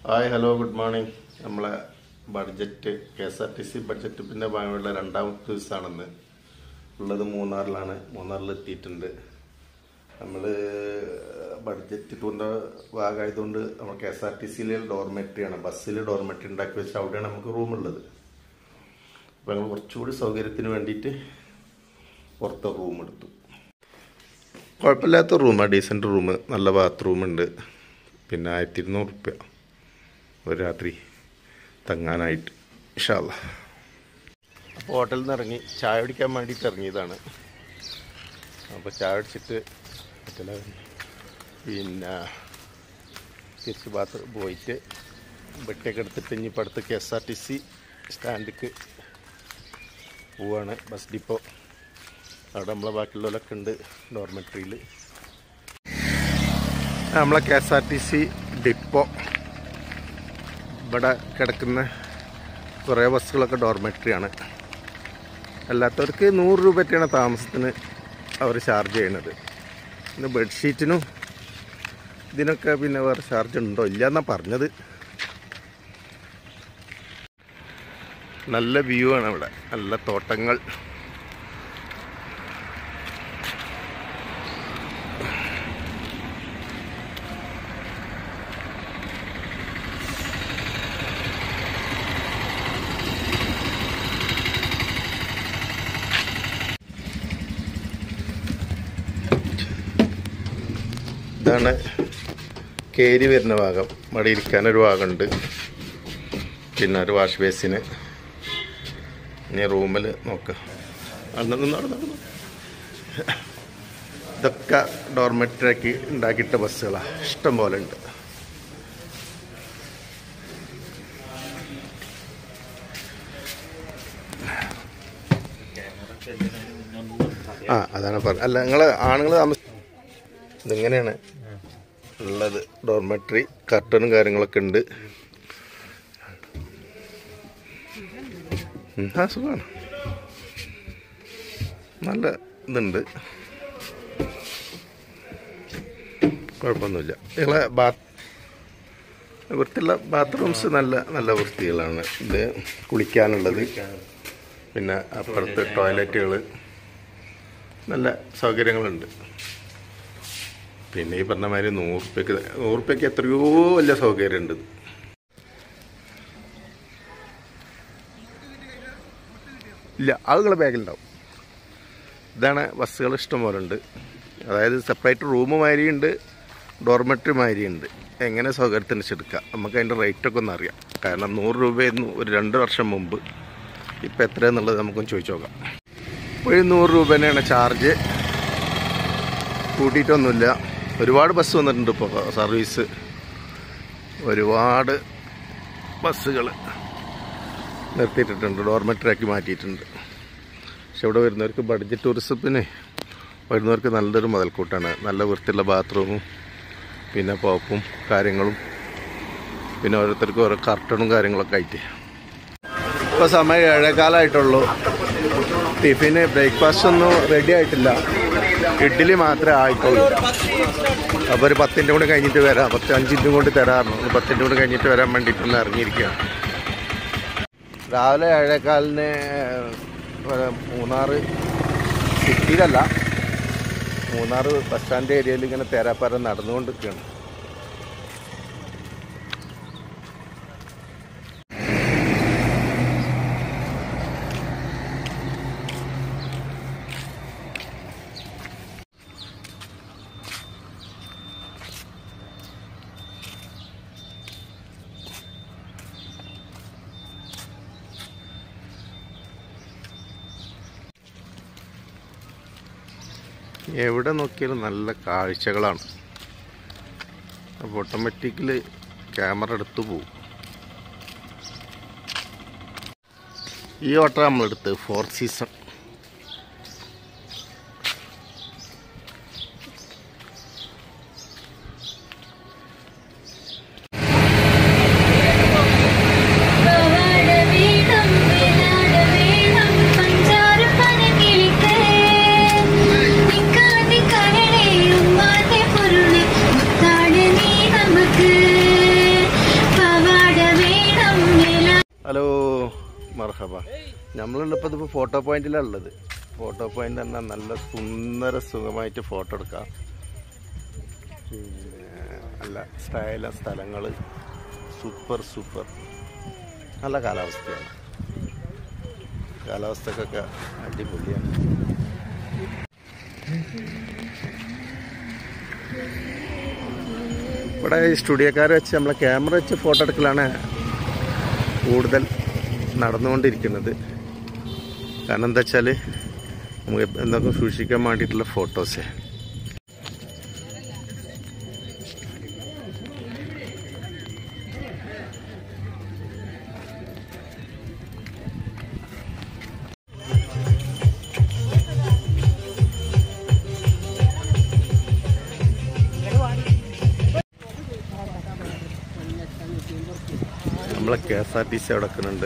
hi hello good morning നമ്മളെ budget K S R T C budget പിന്നെ ഭാഗമുള്ള രണ്ടാമത്തെ ദിവസമാണെന്ന് ഉള്ളത് മൂന്നാറിലാണ് മൂന്നാറിൽ എത്തിയിട്ടുണ്ട് നമ്മൾ ബഡ്ജറ്റ് ടൂറിൻ്റെ ഭാഗമായതുകൊണ്ട് നമ്മൾ കെ എസ് ആർ ടി സിയിലെ ഡോർമെട്രിയാണ് ബസ്സിൽ ഡോർമെട്രി ഉണ്ടാക്കി വെച്ച് അവിടെയാണ് നമുക്ക് റൂമുള്ളത് അപ്പോൾ ഞങ്ങൾ കുറച്ചുകൂടി സൗകര്യത്തിന് വേണ്ടിയിട്ട് പുറത്തെ റൂം എടുത്തു കുഴപ്പമില്ലാത്ത റൂമാണ് ഡീസൻറ്റ് റൂം നല്ല ബാത്റൂം ഉണ്ട് പിന്നെ ആയിരത്തി ഇരുന്നൂറ് റുപ്യ ഒരു രാത്രി തങ്ങാനായിട്ട് ഇഷാല്ല അപ്പോൾ ഹോട്ടലിൽ നിന്ന് ഇറങ്ങി ചായ കുടിക്കാൻ വേണ്ടിയിട്ട് ഇറങ്ങിയതാണ് അപ്പോൾ ചായ കുടിച്ചിട്ട് മറ്റേ പിന്നെ തിരിച്ച് ബാത്ത് പോയിട്ട് ബെട്ടൊക്കെ എടുത്തിട്ട് ഇനിയിപ്പോൾ അടുത്ത് K S R T C സ്റ്റാൻഡിക്ക് പോവാണ് ബസ് ഡിപ്പോ അവിടെ നമ്മളെ ബാക്കിയുള്ളവരൊക്കെ ഉണ്ട് ഡോർമെട്രിയിൽ നമ്മളെ K S R T C depot ഇവിടെ കിടക്കുന്ന കുറേ ബസ്സുകളൊക്കെ ഡോർമെട്രിയാണ് അല്ലാത്തവർക്ക് നൂറ് രൂപയൊക്കെയാണ് താമസത്തിന് അവർ ചാർജ് ചെയ്യണത് പിന്നെ ബെഡ്ഷീറ്റിനും ഇതിനൊക്കെ പിന്നെ വേറെ ചാർജ് ഉണ്ടോ ഇല്ല എന്നാ പറഞ്ഞത് നല്ല വ്യൂ ആണ് ഇവിടെ നല്ല തോട്ടങ്ങൾ ഇതാണ് കേരി വരുന്ന ഭാഗം ഇവിടെ ഇരിക്കാനൊരു ഭാഗമുണ്ട് പിന്നെ ഒരു വാഷ് ബേസിന് ഇനി റൂമിൽ നോക്കാം നടന്നു നടന്നു നടന്നു ഇതൊക്കെ ഡോർമെട്രിയാക്കി ഉണ്ടാക്കിയിട്ട ബസ്സുകളാണ് ഇഷ്ടം പോലെ ഉണ്ട് ആ അതാണ് പറഞ്ഞത് അല്ല നിങ്ങൾ ആണുങ്ങൾ താമസ ഇതിങ്ങനെയാണ് ഉള്ളത് ഡോർമെട്രി കർട്ടനും കാര്യങ്ങളൊക്കെ ഉണ്ട് ഉം, ആ സുഖമാണ് നല്ല ഇതുണ്ട് കുഴപ്പമൊന്നുമില്ല നിങ്ങളെ ബാത്ത് വൃത്തിയുള്ള ബാത്റൂംസ് നല്ല നല്ല വൃത്തികളാണ് ഇത് കുളിക്കാനുള്ളത് പിന്നെ അപ്പുറത്ത് ടോയ്ലറ്റുകൾ നല്ല സൗകര്യങ്ങളുണ്ട് പിന്നെ ഈ പറഞ്ഞ മാതിരി നൂറുപ്യക്ക് നൂറുപ്യക്ക് എത്രയോ വലിയ സൗകര്യമുണ്ട് ഇല്ല ആളുകളെ ബാഗിലുണ്ടാവും ഇതാണ് ബസ്സുകൾ ഇഷ്ടം പോലെ ഉണ്ട് അതായത് സെപ്പറേറ്റ് റൂം മാതിരിയുണ്ട് ഡോർമെട്രി മാതിരിയുണ്ട് എങ്ങനെ സൗകര്യത്തിന് എടുക്കാം നമുക്ക് അതിൻ്റെ റേറ്റൊക്കെ ഒന്ന് അറിയാം കാരണം നൂറ് രൂപയായിരുന്നു ഒരു രണ്ട് വർഷം മുമ്പ് ഇപ്പം എത്രയെന്നുള്ളത് നമുക്കൊന്ന് ചോദിച്ചു നോക്കാം ഒരു നൂറ് രൂപ തന്നെയാണ് ചാർജ് കൂട്ടിയിട്ടൊന്നുമില്ല ഒരുപാട് ബസ് വന്നിട്ടുണ്ട് ഇപ്പോൾ സർവീസ് ഒരുപാട് ബസ്സുകൾ നിർത്തിയിട്ടിട്ടുണ്ട് ഡോർമെട്രിയാക്കി മാറ്റിയിട്ടുണ്ട് പക്ഷെ ഇവിടെ വരുന്നവർക്ക് ബഡ്ജറ്റ് ടൂറിസത്തിന് വരുന്നവർക്ക് നല്ലൊരു മുതൽക്കൂട്ടാണ് നല്ല വൃത്തിയുള്ള ബാത്റൂമും പിന്നെ പോപ്പും കാര്യങ്ങളും പിന്നെ ഓരോരുത്തർക്കും ഓരോ കർട്ടണും കാര്യങ്ങളൊക്കെ ആയിട്ട് ഇപ്പോൾ സമയം ഏഴേകാലമായിട്ടുള്ളൂ ടിഫിന് ബ്രേക്ക്ഫാസ്റ്റ് ഒന്നും റെഡി ആയിട്ടില്ല ഇഡ്ഡലി മാത്രമേ ആയിട്ടുള്ളൂ അപ്പോൾ ഒരു പത്തിൻ്റെ കൂടെ കഴിഞ്ഞിട്ട് വരാം പത്ത് അഞ്ചിൻ്റെ കൊണ്ട് തരാറുണ്ട് ഒരു പത്തിൻ്റെ കൂടെ കഴിഞ്ഞിട്ട് വരാൻ വേണ്ടിയിട്ടൊന്ന് ഇറങ്ങിയിരിക്കുകയാണ് രാവിലെ ഏഴേക്കാലിന് ഏഹ്, മൂന്നാറ് സിറ്റിയിലല്ല മൂന്നാറ് ബസ് സ്റ്റാൻഡ് ഏരിയയിൽ ഇങ്ങനെ തേരാപ്പാര നടന്നുകൊണ്ടിരിക്കുകയാണ് എവിടെ നോക്കിയാലും നല്ല കാഴ്ചകളാണ് അപ്പോൾ ഓട്ടോമാറ്റിക്കലി ക്യാമറ എടുത്തു പോകും ഈ ഓട്ടോ നമ്മളെടുത്ത് ഫോർ സീസൺ കവാട വീണം വിനാട വീണം പഞ്ചാര പനകിളിക്ക് നിക്കാതെ കരളേ ഉമ്മാതെ പൊരുള് മുത്താട് നീ നമുക്ക് മർഹബ നമ്മളുള്ളപ്പോൾ ഇതിപ്പോൾ ഫോട്ടോ പോയിന്റിലാണ് ഉള്ളത് ഫോട്ടോ പോയിന്റ് തന്നെ നല്ല സുന്ദര സുഖമായിട്ട് ഫോട്ടോ എടുക്കാം പിന്നെ നല്ല സ്റ്റൈല സ്ഥലങ്ങൾ സൂപ്പർ സൂപ്പർ നല്ല കാലാവസ്ഥയാണ് കാലാവസ്ഥക്കൊക്കെ അടിപൊളിയാണ് ഇവിടെ ഈ സ്റ്റുഡിയോക്കാർ വെച്ച് നമ്മളെ ക്യാമറ വെച്ച് ഫോട്ടോ എടുക്കലാണ് കൂടുതൽ നടന്നുകൊണ്ടിരിക്കുന്നത് കാരണം എന്താ വെച്ചാൽ നമുക്ക് എന്തൊക്കെ സൂക്ഷിക്കാൻ വേണ്ടിയിട്ടുള്ള ഫോട്ടോസ് നമ്മളെ K S R T C അവിടെ നിൽക്കുന്നുണ്ട്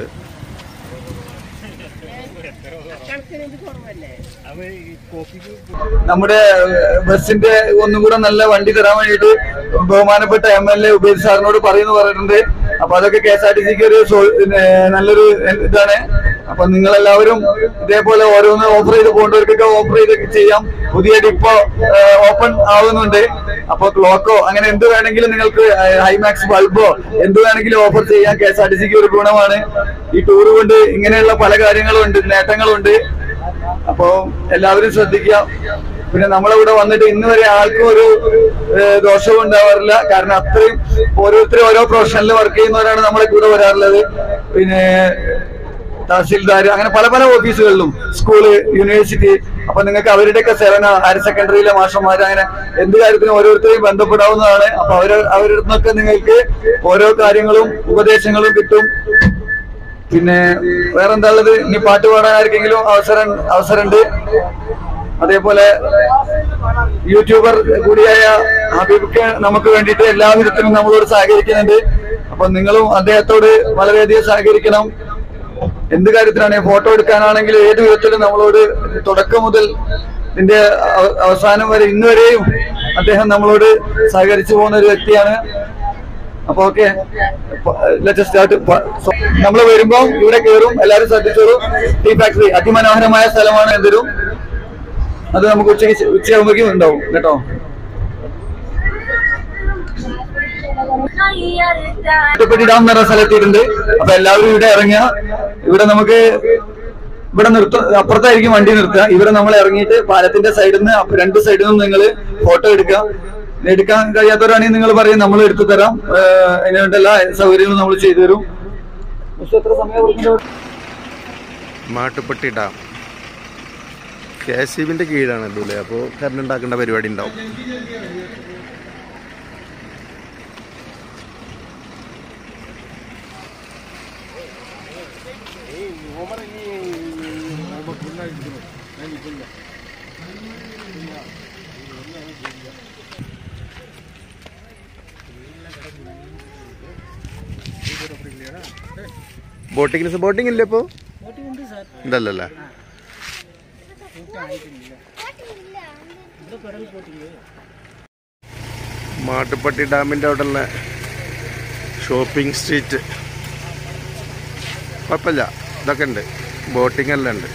നമ്മുടെ ഏഹ്, ബസിന്റെ ഒന്നും കൂടെ നല്ല വണ്ടി തരാൻ വേണ്ടിയിട്ട് ബഹുമാനപ്പെട്ട എം എൽ എ ഉപേദ് സാറിനോട് പറയുന്നു പറഞ്ഞിട്ടുണ്ട് അപ്പൊ അതൊക്കെ കെ എസ് ആർ ടി സിക്ക് ഒരു സോ- പിന്നെ നല്ലൊരു ഇതാണ് അപ്പൊ നിങ്ങളെല്ലാവരും ഇതേപോലെ ഓരോന്ന് ഓഫർ ചെയ്ത് പോകേണ്ടവർക്കൊക്കെ ഓഫർ ചെയ്ത് ചെയ്യാം പുതിയ ഡിപ്പോ ഓപ്പൺ ആവുന്നുണ്ട് അപ്പൊ ക്ലോക്കോ അങ്ങനെ എന്ത് വേണമെങ്കിലും നിങ്ങൾക്ക് ഹൈമാക്സ് ബൾബോ എന്ത് വേണമെങ്കിലും ഓഫർ ചെയ്യാം കെ എസ് ആർ ടി സിക്ക് ഒരു ഗുണമാണ് ഈ ടൂർ കൊണ്ട് ഇങ്ങനെയുള്ള പല കാര്യങ്ങളും ഉണ്ട് നേട്ടങ്ങളുണ്ട് അപ്പോ എല്ലാവരും ശ്രദ്ധിക്കുക പിന്നെ നമ്മളിവിടെ വന്നിട്ട് ഇന്ന് വരെ ആർക്കും ഒരു ഏഹ്, ദോഷവും ഉണ്ടാവാറില്ല കാരണം അത്രയും ഓരോരുത്തരും ഓരോ പ്രൊഫഷനിൽ വർക്ക് ചെയ്യുന്നവരാണ് നമ്മളെ കൂടെ വരാറുള്ളത് പിന്നെ തഹസിൽദാർ അങ്ങനെ പല പല ഓഫീസുകളിലും സ്കൂള് യൂണിവേഴ്സിറ്റി അപ്പൊ നിങ്ങൾക്ക് അവരുടെയൊക്കെ സേവന ഹയർ സെക്കൻഡറിയിലെ മാഷന്മാർ അങ്ങനെ എന്ത് കാര്യത്തിനും ഓരോരുത്തരെയും ബന്ധപ്പെടാവുന്നതാണ് അപ്പൊ അവര് അവരുടെ നിന്നൊക്കെ നിങ്ങൾക്ക് ഓരോ കാര്യങ്ങളും ഉപദേശങ്ങളും കിട്ടും പിന്നെ വേറെന്താ ഉള്ളത് ഇനി പാട്ട് പാടാൻ ആർക്കെങ്കിലും അവസരം അവസരമുണ്ട് അതേപോലെ യൂട്യൂബർ കൂടിയായ ഹബീബിക്ക് നമുക്ക് വേണ്ടിയിട്ട് എല്ലാ വിധത്തിലും നമ്മളോട് സഹകരിക്കുന്നുണ്ട് അപ്പൊ നിങ്ങളും അദ്ദേഹത്തോട് വളരെയധികം സഹകരിക്കണം എന്ത് കാര്യത്തിലാണ് ഫോട്ടോ എടുക്കാനാണെങ്കിലും ഏത് വിധത്തിലും നമ്മളോട് തുടക്കം മുതൽ ഇതിന്റെ അവ- അവസാനം വരെ ഇന്ന് വരെയും അദ്ദേഹം നമ്മളോട് സഹകരിച്ചു പോകുന്ന ഒരു വ്യക്തിയാണ് അപ്പൊ ഓക്കെ സ്റ്റാർട്ട് നമ്മൾ വരുമ്പോ ഇവിടെ കയറും എല്ലാവരും ശ്രദ്ധിച്ചോളൂ ടീ ഫാക്ടറി അതിമനോഹരമായ സ്ഥലമാണ് എന്തൊരും അത് നമുക്ക് ഉച്ചയ്ക്ക് ഉച്ചയാകുമ്പോഴേക്കും ഉണ്ടാവും കേട്ടോ ഒറ്റപ്പെട്ടി ഡാം എന്ന് പറഞ്ഞ സ്ഥലത്തിട്ടുണ്ട് അപ്പൊ എല്ലാവരും ഇവിടെ ഇറങ്ങുക ഇവിടെ നമുക്ക് ഇവിടെ നിർത്ത അപ്പുറത്തായിരിക്കും വണ്ടി നിർത്തുക ഇവിടെ നമ്മൾ ഇറങ്ങിയിട്ട് പാലത്തിന്റെ സൈഡിൽ നിന്ന് അപ്പ- രണ്ട് സൈഡിൽ നിന്നും നിങ്ങൾ ഫോട്ടോ എടുക്കുക എടുക്കാൻ കഴിയാത്തവരാണെങ്കിൽ നിങ്ങൾ പറയും നമ്മൾ എടുത്തു തരാം ഏഹ് അതിനുവേണ്ട എല്ലാ സൗകര്യങ്ങളും നമ്മൾ ചെയ്തു തരും പക്ഷെ എത്ര സമയം കൊടുക്കേണ്ടത് Mattupetty dam K S E ബിൻ്റെ കീഴാണല്ലോ അല്ലേ അപ്പോൾ കറണ്ട് ഉണ്ടാക്കേണ്ട പരിപാടി ഉണ്ടാവും ബോട്ടിങ്ങിന് ബോട്ടിംഗ് ഇല്ലേ ഇപ്പോൾ ഉണ്ടല്ലേ മാട്ടുപ്പെട്ടി ഡാമിൻ്റെ അവിടെയുള്ള ഷോപ്പിംഗ് സ്ട്രീറ്റ് കുഴപ്പമില്ല ഇതൊക്കെ ഉണ്ട് ബോട്ടിംഗ് എല്ലാം ഉണ്ട്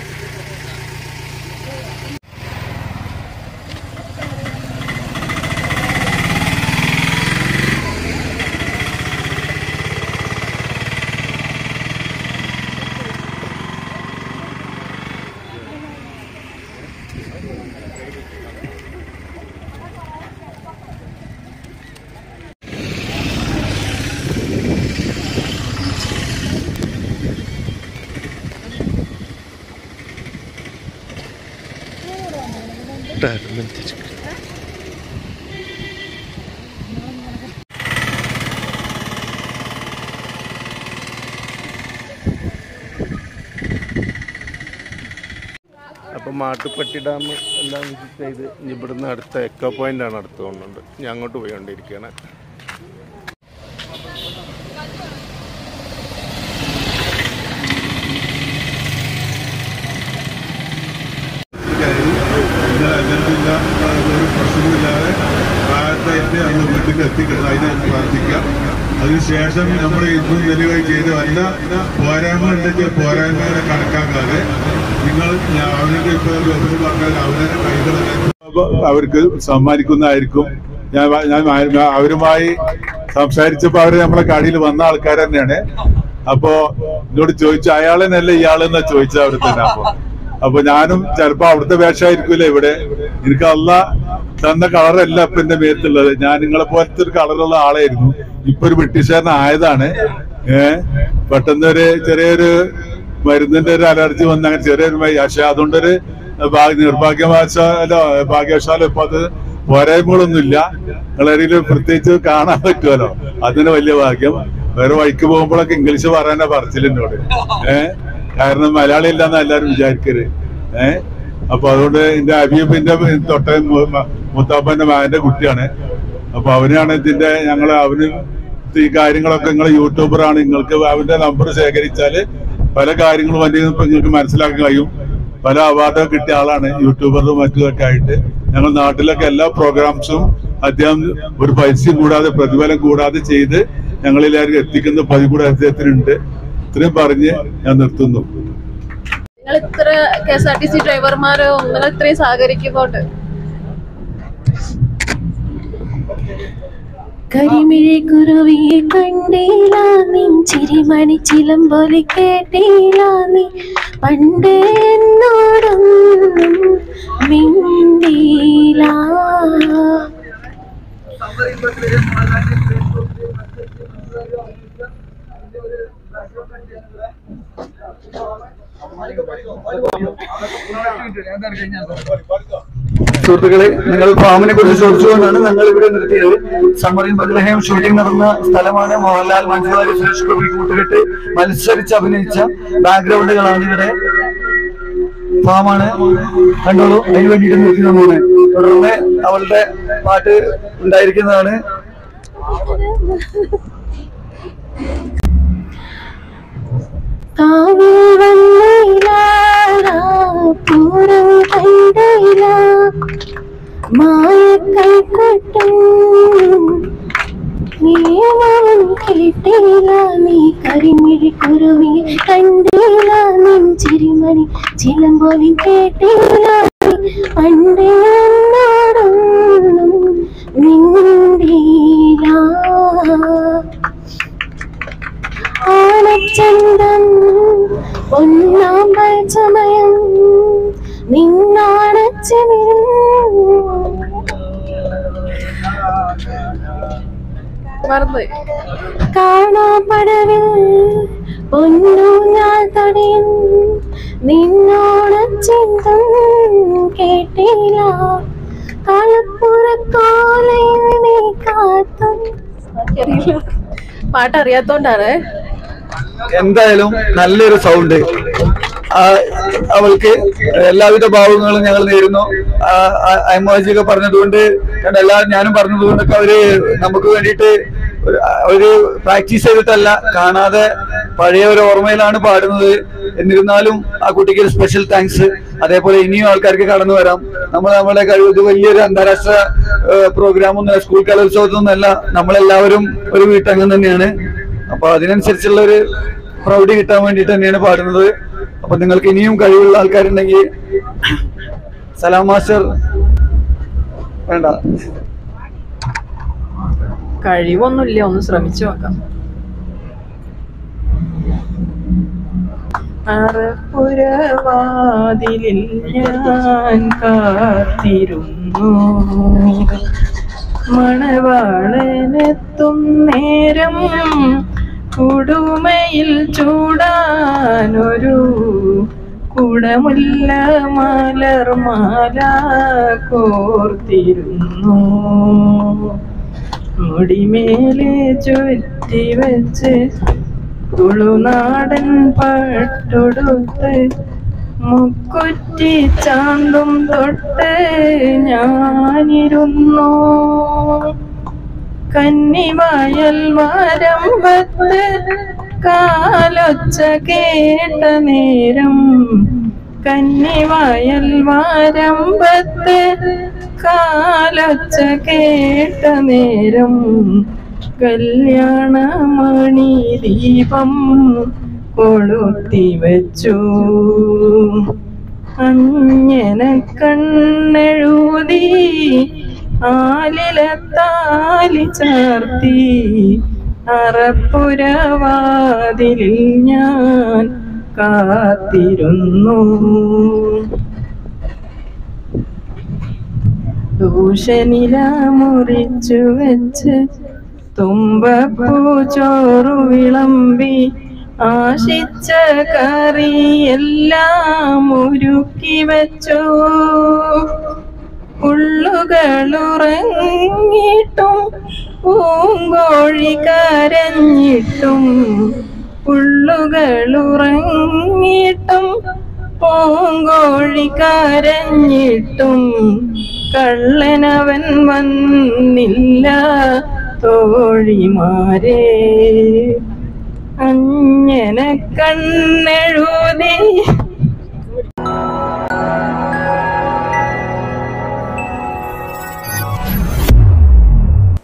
അപ്പം മാട്ടുപ്പെട്ടി ഡാം എല്ലാം വിസിറ്റ് ചെയ്ത് ഇനി ഇവിടുന്ന് അടുത്ത എക്കോ പോയിന്റ് ആണ് അടുത്ത് കൊണ്ടുണ്ട് ഞാൻ അങ്ങോട്ട് പോയിക്കൊണ്ടിരിക്കുകയാണ് ഇന്നലെ അലഹമില്ല ഒരു പ്രശ്നമില്ലാതെ പ്രായത്തായിട്ട് അന്ന് വീട്ടിൽ എത്തിക്കണം അതിനെ പ്രാർത്ഥിക്കാം അതിനുശേഷം നമ്മൾ ഇന്നും നിലവിൽ ചെയ്ത് വല്ല പോരായ്മ ഉണ്ടെങ്കിൽ പോരായ്മകളെ കണക്കാക്കാതെ നിങ്ങൾ ഞാൻ- അവരുടെ ഇപ്പോൾ ഗൾഫിൽ പറഞ്ഞാൽ അവരുടെ കൈകളെ അവർക്ക് സമ്മാനിക്കുന്നതായിരിക്കും ഞാൻ ഞാൻ ആ- അവരുമായി സംസാരിച്ചപ്പോൾ അവര് നമ്മളെ കടയിൽ വന്ന ആൾക്കാർ തന്നെയാണ് അപ്പോ എന്നോട് ചോദിച്ചു അയാളെന്നല്ല ഇയാളെന്നാ ചോദിച്ചത് അവിടെ തന്നെ അപ്പൊ അപ്പൊ ഞാനും ചിലപ്പോ അവിടുത്തെ വേഷമായിരിക്കൂല ഇവിടെ എനിക്ക് അല്ല തന്ന കളറല്ല ഇപ്പൊ എന്റെ മേത്തുള്ളത് ഞാൻ നിങ്ങളെ പോലത്തെ ഒരു കളറുള്ള ആളായിരുന്നു ഇപ്പൊ ഒരു ബ്രിട്ടീഷുകാരനായതാണ് ഏഹ് പെട്ടെന്ന് ഒരു ചെറിയൊരു മരുന്നിന്റെ ഒരു അലർജി വന്ന അങ്ങനെ ചെറിയൊരു മൈ- പക്ഷെ അതുകൊണ്ടൊരു ഭാഗ്യ നിർഭാഗ്യവശാലോ ഭാഗ്യവശാലോ ഇപ്പൊ അത് പോരായ്മകളൊന്നുമില്ല നിങ്ങളറിയിൽ പ്രത്യേകിച്ച് കാണാൻ പറ്റുമല്ലോ അതിന് വലിയ ഭാഗ്യം വേറെ വഴിക്ക് പോകുമ്പോഴൊക്കെ ഇംഗ്ലീഷ് പറയാനാ പറച്ചിലെന്നോട് ഏഹ് കാരണം മലയാളം ഇല്ലാന്ന് എല്ലാരും വിചാരിക്കരുത് ഏഹ് അപ്പൊ അതുകൊണ്ട് എന്റെ അബിയപ്പിന്റെ തൊട്ട മുത്താപ്പന്റെ മകന്റെ കുട്ടിയാണ് അപ്പൊ അവനാണ് ഇതിന്റെ ഞങ്ങള് അവന് ഈ കാര്യങ്ങളൊക്കെ നിങ്ങൾ യൂട്യൂബറാണ് നിങ്ങൾക്ക് അവന്റെ നമ്പർ ശേഖരിച്ചാല് പല കാര്യങ്ങളും അതിൽ നിന്ന് ഇപ്പൊ നിങ്ങൾക്ക് മനസ്സിലാക്കാൻ കഴിയും പല അവാർഡൊക്കെ കിട്ടിയ ആളാണ് യൂട്യൂബറും മറ്റുമൊക്കെ ആയിട്ട് ഞങ്ങൾ നാട്ടിലൊക്കെ എല്ലാ പ്രോഗ്രാംസും അദ്ദേഹം ഒരു പൈസയും കൂടാതെ പ്രതിഫലം കൂടാതെ ചെയ്ത് ഞങ്ങളെല്ലാവരും എത്തിക്കുന്ന പതിവ് കൂടെ അദ്ദേഹത്തിനുണ്ട് ഇത്രയും പറഞ്ഞ് ഞാൻ നിർത്തുന്നു നിങ്ങൾ ഇത്ര K S R T C ഡ്രൈവർമാരോ നിങ്ങൾ ഇത്രയും സഹകരിക്കുന്നുണ്ട് കരിമിഴി കുരുവിയെ കണ്ടീല നിൻ ചിരിമണി ചിലമ്പൊലി കേട്ടീല നീ പണ്ട് എന്നോടൊന്നും മിണ്ടീല സുഹൃത്തുക്കളെ നിങ്ങൾ ഫാമിനെ കുറിച്ച് ചോദിച്ചുകൊണ്ടാണ് ഞങ്ങൾ ഇവിടെ നിർത്തിയത് സമ്മറിൻ ബദ്ലഹേം ഷൂട്ടിംഗ് നടന്ന സ്ഥലമാണ് മോഹൻലാൽ മഞ്ജുവാരി സുരേഷ് ഗോപി കൂട്ടുകെട്ട് മത്സരിച്ച് അഭിനയിച്ച ബാക്ക്ഗ്രൗണ്ടുകളാണ് ഇവിടെ ഫാമാണ് കണ്ടോളൂ അതിന് വേണ്ടിയിട്ട് നിർത്തി നമ്മോട് തുടർന്ന് അവളുടെ പാട്ട് ഉണ്ടായിരിക്കുന്നതാണ് കാവിൽ വന്നില്ല പൂരം കണ്ടില്ല മായക്കൈ കൊട്ടും നിയമവും കേട്ടില്ല നീ കരിമിഴി കുരുവി കണ്ടില്ല നിൻ ചിരിമണി ചിലമ്പോലി കേട്ടില്ല നീ പണ്ട് എന്നോടൊന്നും മിണ്ടില്ല ആനച്ചന്തം പൊന്നാമ്പൽ ചമയം നിന്നാണച്ചമിരും മറന്നുപോയി കാണാപ്പടവിൽ പൊന്നു ഞാൻ തടയും നിന്നോണച്ചിന്തം കേട്ടില്ല കളപ്പുറക്കോലയിൽ നീ കാത്തും അറിയില്ല പാട്ട് അറിയാത്തോണ്ടാണ് എന്തായാലും നല്ലൊരു സൗണ്ട് അവൾക്ക് എല്ലാവിധ ഭാവങ്ങളും ഞങ്ങൾ നേരുന്നു അമ്മജിയൊക്കെ പറഞ്ഞതുകൊണ്ട് കണ്ട എല്ലാവരും ഞാനും പറഞ്ഞതുകൊണ്ടൊക്കെ അവര് നമുക്ക് വേണ്ടിയിട്ട് ഒരു- അവര് പ്രാക്ടീസ് ചെയ്തിട്ടല്ല കാണാതെ പഴയ ഒരു ഓർമ്മയിലാണ് പാടുന്നത് എന്നിരുന്നാലും ആ കുട്ടിക്ക് ഒരു സ്പെഷ്യൽ താങ്ക്സ് അതേപോലെ ഇനിയും ആൾക്കാർക്ക് കടന്നു വരാം നമ്മൾ നമ്മുടെ കഴിവ് ഇത് വലിയൊരു അന്താരാഷ്ട്ര പ്രോഗ്രാമൊന്നും സ്കൂൾ കലോത്സവത്തൊന്നുമല്ല നമ്മളെല്ലാവരും ഒരു വീട്ടംഗം തന്നെയാണ് അപ്പൊ അതിനനുസരിച്ചുള്ള ഒരു പ്രൗഢി കിട്ടാൻ വേണ്ടിയിട്ട് തന്നെയാണ് പാടുന്നത് അപ്പൊ നിങ്ങൾക്ക് ഇനിയും കഴിവുള്ള ആൾക്കാരുണ്ടെങ്കിൽ സലാം മാസ്റ്റർ വേണ്ട കഴിവൊന്നുമില്ല ഒന്ന് ശ്രമിച്ചു നോക്കാം അറപ്പുരവാതിലിൽ ഞാൻ കാത്തിരുന്നു മണവാളനെത്തും നേരം കുടുമയിൽ ചൂടാനൊരു കുടമുല്ല മലർമാല കോർത്തിരുന്നു മുടിമേലെ ചുറ്റി വെച്ച് തുളുനാടൻ പട്ടുടുത്ത് മുക്കുറ്റി ചാന്തും തൊട്ട് ഞാനിരുന്നു കന്നിവയൽ വരമ്പത്ത് കാലൊച്ച കേട്ട നേരം കന്നിവയൽ വരമ്പത്ത് കാലൊച്ച കേട്ട നേരം കല്യാണമണി ദീപം കൊളുത്തി വെച്ചു അഞ്ഞന കണ്ണെഴുതി ആലിലത്താലി ചാർത്തി അറപ്പുരവാതിലിൽ ഞാൻ കാത്തിരുന്നു ദൂഷനില മുറിച്ചു വെച്ച് തുമ്പപ്പൂ ചോറു വിളമ്പി ആശിച്ച കറിയെല്ലാം ഒരുക്കി വെച്ചു ഉള്ളുകളുറങ്ങിയിട്ടും പൂങ്കോഴി കരഞ്ഞിട്ടും ഉള്ളുകളുറങ്ങിയിട്ടും പൂങ്കോഴി കരഞ്ഞിട്ടും കള്ളനവൻ വന്നില്ല തോഴിമാരെ അഞ്ഞന കണ്ണെഴുതി